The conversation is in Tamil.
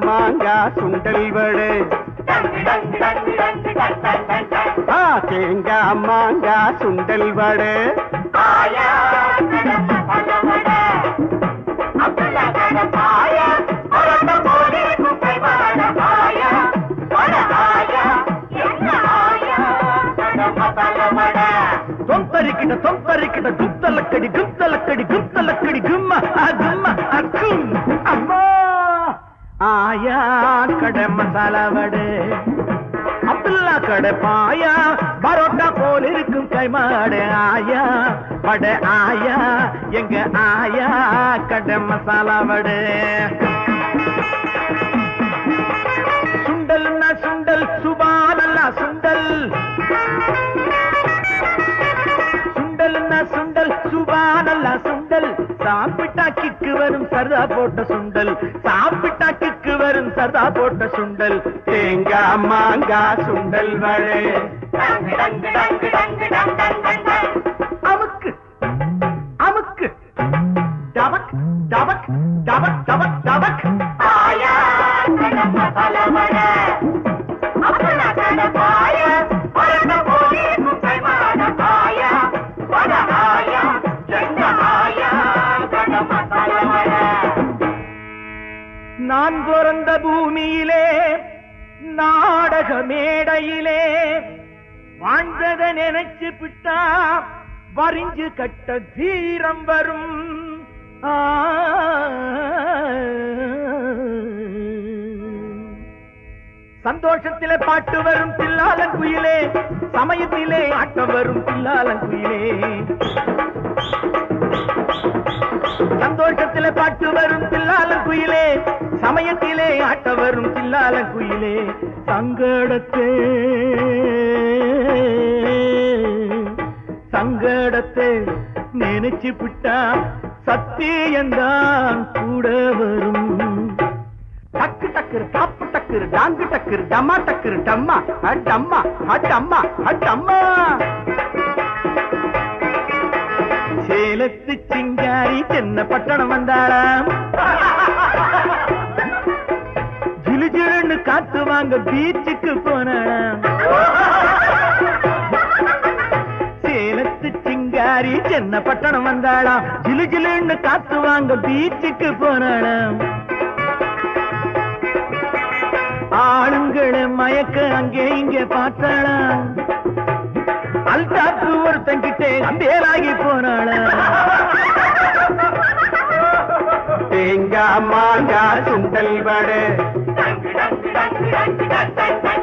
மாங்கா சுண்டல் வடை ஆ தேங்காய் மாங்கா சுண்டல் வடை தொம்பரிக்கிட்ட தொம்பரிக்கிட்ட குத்தலக்கடி குத்தலக்கடி குத்தலக்கடி கும்மா ஆ, கும்மா ஆ, கும். அம்மா ஆயா கடை மசாலா வடை அப்துல்லா கடை பாயா பரோட்டா போல் இருக்கும் கைமாடு ஆயா வடை ஆயா எங்க ஆயா கடை மசாலா வடை சுண்டல்னா சுண்டல் சுபானல்லா சுண்டல் சுண்டல்னா சுண்டல் சுபானல்லா சுண்டல் சாப்பிட்டா கிக்கு வரும் சர்தா போட்ட சுண்டல் சாப்பிட்டா கிக்கு வரும் சர்தா போட்ட சுண்டல் தேங்காய் மாங்கா சுண்டல் வடை அமுக்கு அமுக்கு டபக் டபக் டபக் டபக் டபக் நான் பிறந்த பூமியிலே நாடக மேடையிலே வாழ்ந்தத நினைச்சு பிட்டா வரிஞ்சு கட்ட தீரம் வரும் ஆ. சந்தோஷத்திலே பாட்டு வரும் பில்லாலன் குயிலே சமயத்திலே ஆட்டம் வரும் பில்லாலன் குயிலே சந்தோஷத்திலே பாட்டு வரும் பில்லாலன் குயிலே சமயத்திலே ஆட்ட வரும் பில்லாலன் குயிலே சங்கடத்தே சங்கடத்தை நினைச்சு விட்டா சத்தியந்தான் கூட வரும் டக்கு டக்குரு டாப்பு டக்குரு டாங்கு டக்குரு டம்மா டக்குரு டம்மா அட்டம்மா அட்டம்மா அட்டம்மா சேலத்து சிங்காரி சென்ன பட்டணம் வந்தாளாம் ஜிலு ஜிலுன்னு காத்து வாங்க பீச்சுக்கு போனாளாம் சேலத்து சிங்காரி சென்ன பட்டணம் வந்தாளாம் ஜிலு ஜிலுன்னு காத்து வாங்க பீச்சுக்கு போனாளாம் ஆளுங்களை மயக்க அங்கே இங்கே பார்த்தாளாம் அல்டாப்பு ஒருத்தங்கிட்டே அம்பேலாகி போனாளாம் தேங்காய் மாங்கா சுண்டல் வடை டங்கு டங்கு டங்கு டங்கு டங்கு டங்கு